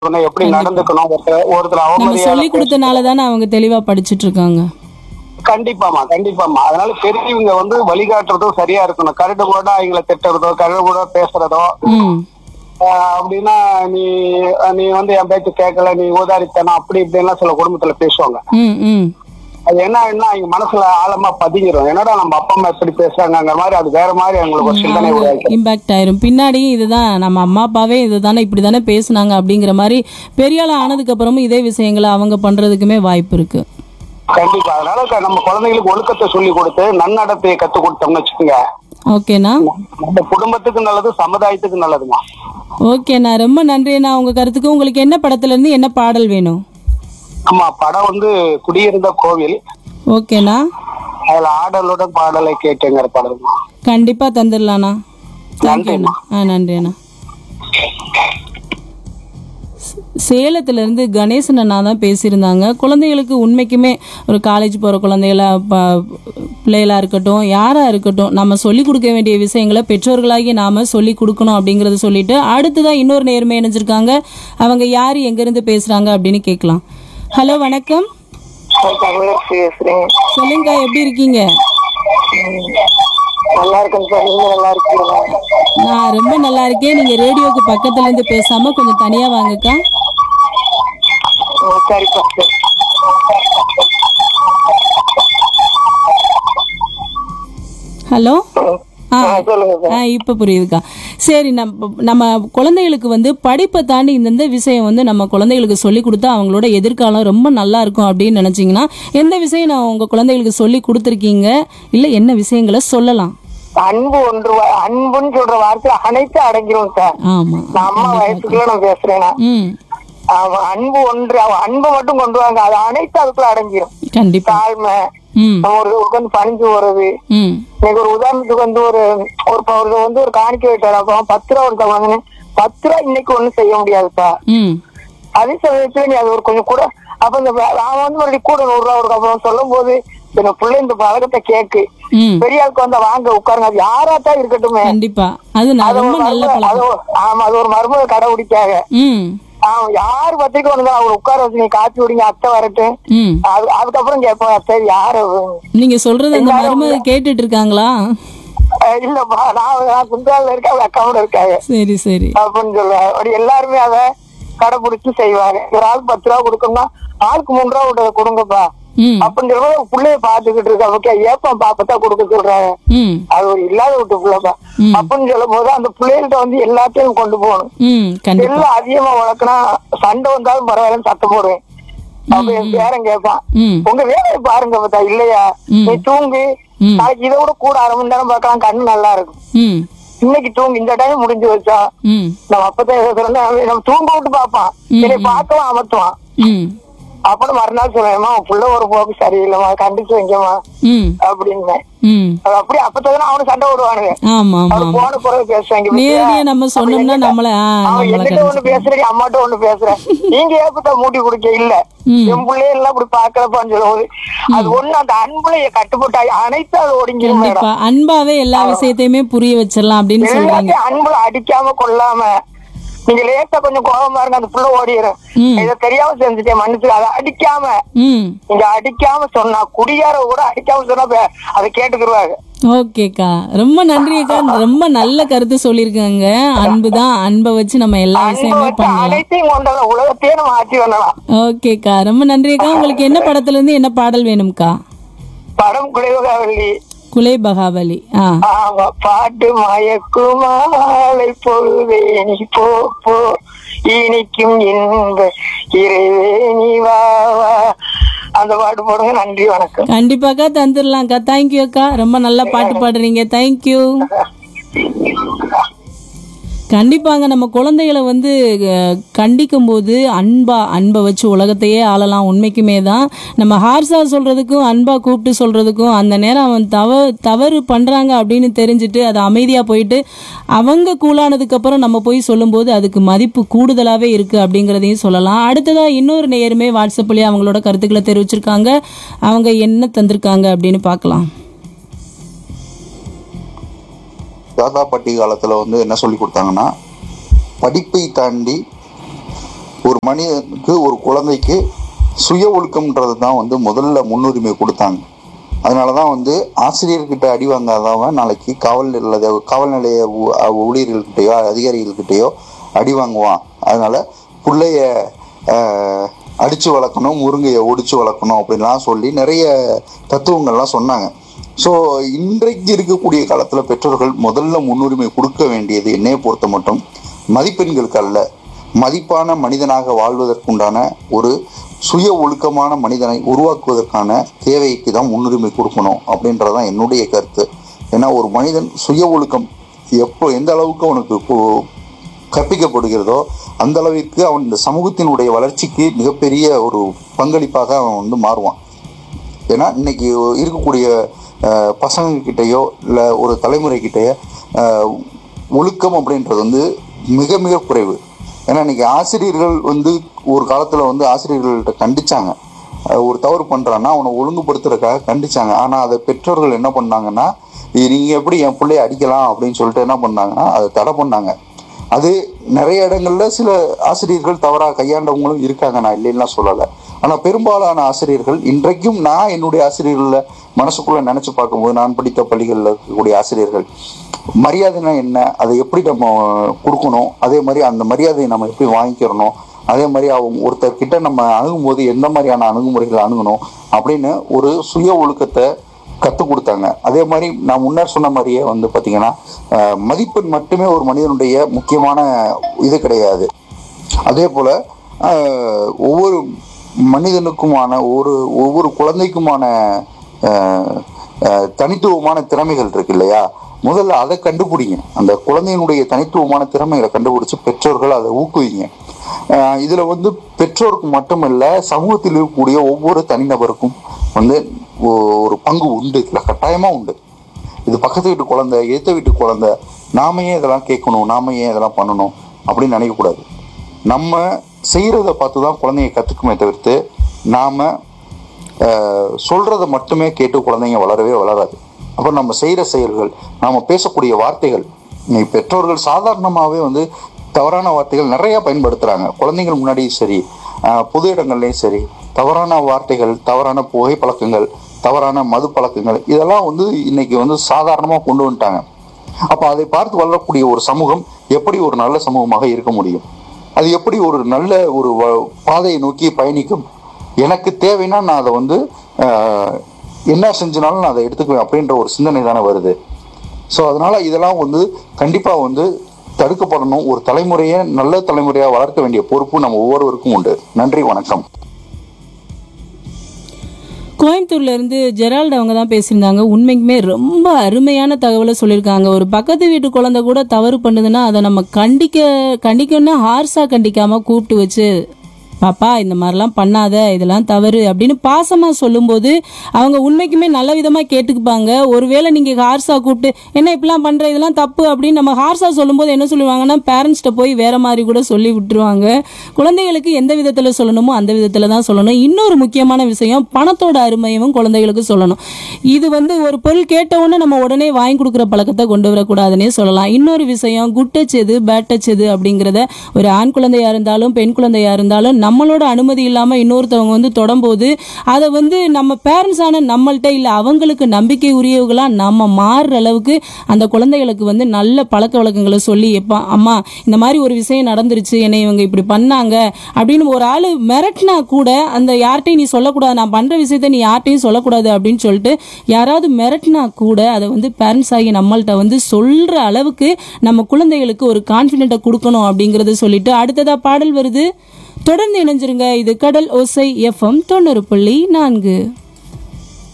நடந்துக்கணும் எப்படி நடந்துக்கணும் ஒருத்தர் ஒருத்தர் நம்ம சொல்லி அவமரியாதை கொடுத்தனால தானே அவங்க தெளிவா படிச்சிட்டு இருக்காங்க கண்டிப்பாமா கண்டிப்பாமா அதனால பெரியவங்க வந்து வழிகாட்டுறதும் சரியா இருக்கணும் கரடு கூட அவங்கள திட்டுறதோ கரடு கூட பேசுறதோ ம் ஆஹ் அப்படின்னா நீ நீ வந்து என் பேச்சு கேட்கல நீ ஊதாரித்தனம் அப்படி இப்படின்லாம் சில குடும்பத்துல பேசுவாங்க ம் ம் அது என்ன என்ன அவங்க மனசுல ஆழமா பதிஞ்சிரும் என்னடா நம்ம அப்பா அம்மா எப்படி பேசுறாங்கிற மாதிரி அது வேற மாதிரி அவங்களுக்கு ஒரு சிந்தனை உருவாக்கி இம்பாக்ட் ஆயிரும் பின்னாடியும் இதுதான் நம்ம அம்மா அப்பாவே இதுதானே இப்படி தானே பேசுனாங்க அப்படிங்கிற மாதிரி பெரிய ஆள் ஆனதுக்கு அப்புறமும் இதே விஷயங்களை அவங்க பண்றதுக்குமே வாய்ப்பு இருக்கு கண்டிப்பா அதனால க- நம்ம குழந்தைங்களுக்கு ஒழுக்கத்தை சொல்லி கொடுத்து நன்னடத்தையை கத்து கொடுத்தோம்னு வச்சுக்கோங்க ஓகேண்ணா நம்ம குடும்பத்துக்கு நல்லது சமுதாயத்துக்கு நல்லதுமா ஓகேண்ணா ரொம்ப நன்றிண்ணா உங்க கருத்துக்கு உங்களுக்கு என்ன படத்துல இருந்து என்ன பாடல் வேணும் ஆமா படம் வந்து குடியிருந்த கோவில் ஓகேண்ணா அதுல ஆடலுடன் பாடலை கேட்டுங்கிற படம்மா கண்டிப்பா தந்துடலாண்ணா தேங்க்யூண்ணா ஆ நன்றி அண்ணா சேலத்துல இருந்து கணேசன் அண்ணா தான் பேசியிருந்தாங்க குழந்தைகளுக்கு உண்மைக்குமே ஒரு காலேஜ் போகிற குழந்தைகளா ப- பிள்ளைகளா இருக்கட்டும் யாரா இருக்கட்டும் நம்ம சொல்லி கொடுக்க வேண்டிய விஷயங்களை பெற்றோர்களாகி நாம சொல்லி கொடுக்கணும் அப்படிங்கறத சொல்லிட்டு அடுத்ததான் இன்னொரு நேர்மை இணைஞ்சிருக்காங்க அவங்க யார் எங்கிருந்து பேசுறாங்க அப்படின்னு கேட்கலாம் ஹலோ வணக்கம் பேசுறேன் சொல்லுங்க எப்படி இருக்கீங்க நல்லா இருக்கேன் சார் நீங்க நல்லா இருக்கீங்களா நான் ரொம்ப நல்லா இருக்கேன் நீங்க ரேடியோக்கு பக்கத்துல இருந்து பேசாம கொஞ்சம் தனியா வாங்கக்கா ம், சரிப்பா சரி ஹலோ ஆ ஆ, சொல்லுங்க சார் ஆ இப்போ புரியுதுக்கா சரி நம்ம நம்ம குழந்தைகளுக்கு வந்து படிப்பை தாண்டி இந்தந்த விஷயம் வந்து நம்ம குழந்தைகளுக்கு சொல்லி கொடுத்தா அவங்களோட எதிர்காலம் ரொம்ப நல்லா இருக்கும் அப்படின்னு நினைச்சீங்கன்னா எந்த விஷயம் நான் உங்க குழந்தைகளுக்கு சொல்லி கொடுத்துருக்கீங்க இல்ல என்ன விஷயங்களை சொல்லலாம் அன்பு ஒன்று வ- அன்புன்னு சொல்ற வார்த்தை அனைத்து அடங்கிரும் சார் ஆமா நான் அம்மா வயசுக்குள்ள நான் பேசுறேன் நான். ம் ஆமா, அன்பு ஒன்று அவன் அன்பு மட்டும் கொண்டு வாங்க அது அனைத்து அதுக்குள்ள அடங்கிரும் கண்டிப்பா தாழ்மை ம் நம்ம ஒரு உட்காந்து பணிஞ்சு போறது ம் இன்னைக்கு ஒரு உதாரணத்துக்கு வந்து ஒரு ஒரு ப- ஒரு வந்து ஒரு காணிக்கை வைட்டார் அப்போ பத்து ரூபா ஒருத்தவங்க வாங்கினு பத்து ரூபா இன்னைக்கு ஒண்ணும் செய்ய முடியாதுப்பா ம் அதே சமயத்துல நீ அது ஒரு கொஞ்சம் கூட அப்ப இந்த வே- அவன் வந்து மறுபடியும் கூட நூறு ரூபா கொடுக்க அப்புறம் சொல்லும் போது இந்த பிள்ளை இந்த பழக்கத்தை கேக்கு ம் பெரிய ஆளுக்கு வந்து வாங்க உட்காருங்க அது யாராத்தான் இருக்கட்டுமே கண்டிப்பா அது நான் அது ரொம்ப ஒரு நல்ல மருமக- அது பழக்கம் ஒரு- ஆமா அது ஒரு மருமக கடைபிடிக்காக ம் அவன் யார் பத்திரிக்கை வந்தா அவர் உட்கார வச்சு நீ காப்பி விடுங்க அத்தை வரட்டும் ம் அது அதுக்கப்புறம் கேட்பேன் அத்தை யாரு நீங்க சொல்றது அந்த மருமக கேட்டுட்டு இருக்காங்களா அஹ் இல்லப்பா நான் நான் குந்தால இருக்க அவங்க அக்காவோட இருக்காங்க சரி சரி அப்படின்னு சொல்லுவேன் அப்படி எல்லாருமே அதை கடைபிடிச்சு செய்வாங்க ஒரு ஆள் பத்து ரூபா கொடுக்கணும்னா ஆளுக்கு மூணு ரூபா விட்டு கொடுங்கப்பா ம் அப்படின்னு சொல்லும்போது பிள்ளைய பாத்துக்கிட்டு இருக்க ஓகே ஏப்பா பாப்பத்தான் கொடுக்க சொல்றாங்க ம் அது ஒரு இல்லாத விட்டு பிள்ளைப்பா ம். அப்படின்னு சொல்லும் போது அந்த பிள்ளைகள்ட்ட வந்து எல்லாத்தையும் கொண்டு போகணும் ம் கண்டிப்பா எல்லாம் அதிகமா வளர்க்கனா சண்டை வந்தாலும் பரவாயில்லன்னு சத்தம் போடுவேன் அப்ப என் பேரன் கேட்பான் ம் உங்க வேலையை பாருங்க பார்த்தா இல்லையா ம். நீ தூங்கு ம். நாளைக்கு இதை விட கூட அரை மணி நேரம் பார்க்கலாம் கண்ணு நல்லா இருக்கும் ம் இன்னைக்கு தூங்கு இந்த டைம் முடிஞ்சு வச்சா ம் நம்ம அப்பதான் சொல்ல நம்ம தூங்க விட்டு பார்ப்பான் ம். என்னை பார்க்கலாம் அமர்த்துவான் ம் அப்புறம் மறுநாள் சொல்லுவேன்மா உன் புள்ள ஒரு போக்கு சரியில்லைம்மா கண்டிச்சு வைங்கம்மா ம் அப்படின்னு ம் அது அப்படி அப்பதான் அவனு சண்டை விடுவானுங்க ஆமா ஆமா அவரு ஆமா போன பிறகு பேசுவாங்க நேரடியா நம்ம சொன்னோம்னா நம்மள ஆ, அவன் நம்மள என்னட்ட ஒண்ணு பேசுறேன் அம்மாட்ட ஒண்ணு பேசுறேன் நீங்க ஏப்பத்த மூட்டி குடிக்க இல்ல ம். என் பிள்ளைய எல்லாம் இப்படி பாக்கலப்பான்னு சொல்லும்போது அது ஒண்ணு அந்த அன்புல கட்டுப்பட்டா அனைத்து அது ஒடுங்கிரும் மேடம் கண்டிப்பா அன்பாவே எல்லா விஷயத்தையுமே புரிய வச்சிடலாம் அப்படின்னு சொல்றாங்க எல்லாத்தையும் அன்புல அடிக்காம கொள்ளாம நீங்க லேசா கொஞ்சம் கோபமா இருங்க அந்த புள்ள ஓடிடும் ம். இதை தெரியாம செஞ்சுட்டேன் மன்னிச்சு அதை அடிக்காம ம் நீங்க அடிக்காம சொன்னா குடியார கூட அடிக்காம சொன்னா பே- அதை கேட்டுக்கிருவாங்க ஓகேக்கா ரொம்ப நன்றி அக்கா ரொம்ப நல்ல கருத்து சொல்லியிருக்காங்க அன்பு தான் அன்பை வச்சு நம்ம எல்லா அன்பு விஷயமே வச்சு பண்ணலாம் அனைத்தையும் கொண்டல உலகத்தையே நம்ம ஆட்சி பண்ணலாம் ஓகேக்கா ரொம்ப நன்றி அக்கா உங்களுக்கு என்ன படத்துல இருந்து என்ன பாடல் வேணும்க்கா படம் குலைவகாவல்லி குலை பகாவலி ஆ ஆமா பாட்டு மயக்குமாலை பொழுதே நீ போ போ இனிக்கும் இன்ப இறைவேணி வா வா அந்த பாட்டு போடுங்க நன்றி வணக்கம் கண்டிப்பாக்கா தந்துடலாம்க்கா தேங்க்யூ அக்கா ரொம்ப நல்லா பாட்டு பாடுறீங்க தேங்க்யூ கண்டிப்பாங்க நம்ம குழந்தைகளை வந்து அஹ், கண்டிக்கும் போது அன்பா அன்பை வச்சு உலகத்தையே ஆளலாம் உண்மைக்குமே தான் நம்ம ஹார்ஸா சொல்றதுக்கும் அன்பா கூப்பிட்டு சொல்றதுக்கும் அந்த நேரம் அவன் தவ தவறு பண்றாங்க அப்படின்னு தெரிஞ்சுட்டு அது அமைதியா போயிட்டு அவங்க கூலானதுக்கு அப்புறம் நம்ம போய் சொல்லும்போது அதுக்கு மதிப்பு கூடுதலாவே இருக்கு அப்படிங்கிறதையும் சொல்லலாம் அடுத்ததா இன்னொரு நேயருமே வாட்ஸ்அப்லயே அவங்களோட கருத்துக்களை தெரிவிச்சிருக்காங்க அவங்க என்ன தந்திருக்காங்க அப்படின்னு பார்க்கலாம் தாத்தா பாட்டி காலத்துல வந்து என்ன சொல்லி கொடுத்தாங்கன்னா படிப்பை தாண்டி ஒரு மனிதனுக்கு ஒரு குழந்தைக்கு சுய ஒழுக்கம்ன்றது தான் வந்து முதல்ல முன்னுரிமை கொடுத்தாங்க அதனால தான் வந்து ஆசிரியர்கிட்ட அடி வாங்காதவன் நாளைக்கு காவல் நிலைய காவல் நிலைய ஊ- ஊழியர்கள்கிட்டயோ அதிகாரிகள்கிட்டயோ அடி வாங்குவான் அதனால பிள்ளைய ஆஹ், அடிச்சு வளர்க்கணும் முருங்கையை ஒடிச்சு வளர்க்கணும் அப்படின்லாம் சொல்லி நிறைய தத்துவங்கள்லாம் சொன்னாங்க ஸோ இன்றைக்கு இருக்கக்கூடிய காலத்தில் பெற்றோர்கள் முதல்ல முன்னுரிமை கொடுக்க வேண்டியது என்னைய பொறுத்த மட்டும் மதிப்பெண்களுக்கு அல்ல மதிப்பான மனிதனாக வாழ்வதற்குண்டான ஒரு சுய ஒழுக்கமான மனிதனை உருவாக்குவதற்கான தேவைக்கு தான் முன்னுரிமை கொடுக்கணும் அப்படின்றதான் என்னுடைய கருத்து ஏன்னா ஒரு மனிதன் சுய ஒழுக்கம் எப்போ எந்த அளவுக்கு அவனுக்கு கு- கற்பிக்கப்படுகிறதோ அந்த அளவிற்கு அவன் இந்த சமூகத்தினுடைய வளர்ச்சிக்கு மிகப்பெரிய ஒரு பங்களிப்பாக அவன் வந்து மாறுவான் ஏன்னா இன்னைக்கு இருக்கக்கூடிய அஹ், பசங்க கிட்டயோ இல்லை ஒரு தலைமுறை கிட்டயோ அஹ், ஒழுக்கம் அப்படின்றது வந்து மிக மிக குறைவு ஏன்னா இன்னைக்கு ஆசிரியர்கள் வந்து ஒரு காலத்தில் வந்து ஆசிரியர்கள்ட்ட கண்டிச்சாங்க அஹ், ஒரு தவறு பண்ணுறான்னா அவனை ஒழுங்குபடுத்துறதுக்காக கண்டிச்சாங்க ஆனால் அதை பெற்றோர்கள் என்ன பண்ணாங்கன்னா நீங்கள் எப்படி என் பிள்ளைய அடிக்கலாம் அப்படின்னு சொல்லிட்டு என்ன பண்ணாங்கன்னா அதை தடை பண்ணாங்க அது நிறைய இடங்கள்ல சில ஆசிரியர்கள் தவறாக கையாண்டவங்களும் இருக்காங்க நான் இல்லைன்னா சொல்லலை ஆனா பெரும்பாலான ஆசிரியர்கள் இன்றைக்கும் நான் என்னுடைய ஆசிரியர்கள மனசுக்குள்ள நினைச்சு பார்க்கும்போது நான் படித்த பள்ளிகளில் இருக்கக்கூடிய ஆசிரியர்கள் மரியாதைனா என்ன அதை எப்படி நம்ம கொடுக்கணும் அதே மாதிரி அந்த மரியாதையை நம்ம எப்படி வாங்கிக்கிறணும் அதே மாதிரி அவங்க ஒருத்தர்கிட்ட நம்ம அணுகும்போது எந்த மாதிரியான அணுகுமுறைகளை அணுகணும் அப்படின்னு ஒரு சுய ஒழுக்கத்தை கற்றுக் கொடுத்தாங்க அதே மாதிரி நான் முன்னர் சொன்ன மாதிரியே வந்து பார்த்தீங்கன்னா அஹ், மதிப்பெண் மட்டுமே ஒரு மனிதனுடைய முக்கியமான இது கிடையாது அதே போல அஹ், ஒவ்வொரு மனிதனுக்குமான ஒரு ஒவ்வொரு குழந்தைக்குமான அஹ், அஹ், தனித்துவமான திறமைகள் இருக்கு இல்லையா முதல்ல அதை கண்டுபிடிங்க அந்த குழந்தையினுடைய தனித்துவமான திறமைகளை கண்டுபிடிச்சு பெற்றோர்கள் அதை ஊக்குவிங்க அஹ், இதுல வந்து பெற்றோருக்கு மட்டுமல்ல சமூகத்தில் இருக்கக்கூடிய ஒவ்வொரு தனிநபருக்கும் வந்து ஒ- ஒரு பங்கு உண்டு இதுல கட்டாயமா உண்டு இது பக்கத்து வீட்டு குழந்தை எதிர்த்த வீட்டு குழந்தை நாம ஏன் இதெல்லாம் கேட்கணும் நாம ஏன் இதெல்லாம் பண்ணணும் அப்படின்னு நினைக்கக்கூடாது நம்ம செய்யறத பார்த்து தான் குழந்தைங்க கத்துக்குமே தவிர்த்து நாம ஆஹ், சொல்றத மட்டுமே கேட்டு குழந்தைங்க வளரவே வளராது அப்போ நம்ம செய்யற செயல்கள் நாம பேசக்கூடிய வார்த்தைகள் இன்னைக்கு பெற்றோர்கள் சாதாரணமாகவே வந்து தவறான வார்த்தைகள் நிறைய பயன்படுத்துறாங்க குழந்தைகள் முன்னாடியும் சரி ஆஹ், பொது இடங்கள்லையும் சரி தவறான வார்த்தைகள் தவறான புகை பழக்கங்கள் தவறான மது பழக்கங்கள் இதெல்லாம் வந்து இன்னைக்கு வந்து சாதாரணமாக கொண்டு வந்துட்டாங்க அப்போ அதை பார்த்து வளரக்கூடிய ஒரு சமூகம் எப்படி ஒரு நல்ல சமூகமாக இருக்க முடியும் அது எப்படி ஒரு நல்ல ஒரு வ- பாதையை நோக்கி பயணிக்கும் எனக்கு தேவைன்னா நான் அதை வந்து ஆஹ், என்ன செஞ்சனாலும் நான் அதை எடுத்துக்குவேன் அப்படின்ற ஒரு சிந்தனை தானே வருது ஸோ அதனால இதெல்லாம் வந்து கண்டிப்பாக வந்து தடுக்கப்படணும் ஒரு தலைமுறையை நல்ல தலைமுறையாக வளர்க்க வேண்டிய பொறுப்பு நம்ம ஒவ்வொருவருக்கும் உண்டு நன்றி வணக்கம் கோயம்புத்தூர்ல இருந்து ஜெரால்டு அவங்க தான் பேசியிருந்தாங்க உண்மைக்குமே ரொம்ப அருமையான தகவலை சொல்லியிருக்காங்க ஒரு பக்கத்து வீட்டு குழந்தை கூட தவறு பண்ணுதுன்னா அதை நம்ம கண்டிக்க கண்டிக்கணும்னா ஹார்ஸா கண்டிக்காம கூப்பிட்டு வச்சு பாப்பா இந்த மாதிரிலாம் பண்ணாத இதெல்லாம் தவறு அப்படின்னு பாசமா சொல்லும்போது அவங்க உண்மைக்குமே நல்ல விதமா கேட்டுக்குப்பாங்க ஒருவேளை நீங்க ஹார்ஸா கூப்பிட்டு என்ன இப்படிலாம் பண்ற இதெல்லாம் தப்பு அப்படின்னு நம்ம ஹார்ஸா சொல்லும்போது என்ன சொல்லுவாங்கன்னா பேரண்ட்ஸ்கிட்ட போய் வேற மாதிரி கூட சொல்லி விட்டுருவாங்க குழந்தைகளுக்கு எந்த விதத்துல சொல்லணுமோ அந்த விதத்துல தான் சொல்லணும் இன்னொரு முக்கியமான விஷயம் பணத்தோட அருமையும் குழந்தைகளுக்கு சொல்லணும் இது வந்து ஒரு பொருள் கேட்ட உடனே நம்ம உடனே வாங்கி கொடுக்குற பழக்கத்தை கொண்டு வரக்கூடாதுன்னே சொல்லலாம் இன்னொரு விஷயம் குட் டச் எது பேட் டச் எது அப்படிங்கிறத ஒரு ஆண் குழந்தையா இருந்தாலும் பெண் குழந்தையா இருந்தாலும் நம்மளோட அனுமதி இல்லாம இன்னொருத்தவங்க வந்து தொடம்போது அதை வந்து நம்ம பேரண்ட்ஸ் ஆன நம்மள்ட்ட இல்ல அவங்களுக்கு நம்பிக்கை உரியவங்களா நம்ம மாறுற அளவுக்கு அந்த குழந்தைகளுக்கு வந்து நல்ல பழக்க வழக்கங்களை சொல்லி எப்பா அம்மா இந்த மாதிரி ஒரு விஷயம் நடந்துருச்சு என்னை இவங்க இப்படி பண்ணாங்க அப்படின்னு ஒரு ஆளு மிரட்டினா கூட அந்த யார்கிட்டையும் நீ சொல்லக்கூடாது நான் பண்ற விஷயத்த நீ யார்கிட்டையும் சொல்லக்கூடாது அப்படின்னு சொல்லிட்டு யாராவது மிரட்டினா கூட அதை வந்து பேரண்ட்ஸ் ஆகி நம்மள்ட்ட வந்து சொல்ற அளவுக்கு நம்ம குழந்தைகளுக்கு ஒரு கான்ஃபிடென்ட்டை கொடுக்கணும் அப்படிங்கறத சொல்லிட்டு அடுத்ததா பாடல் வருது தொடர்ந்து இணைஞ்சிருங்க இது கடல் ஓசை எஃப்எம் தொண்ணூறு புள்ளி நான்கு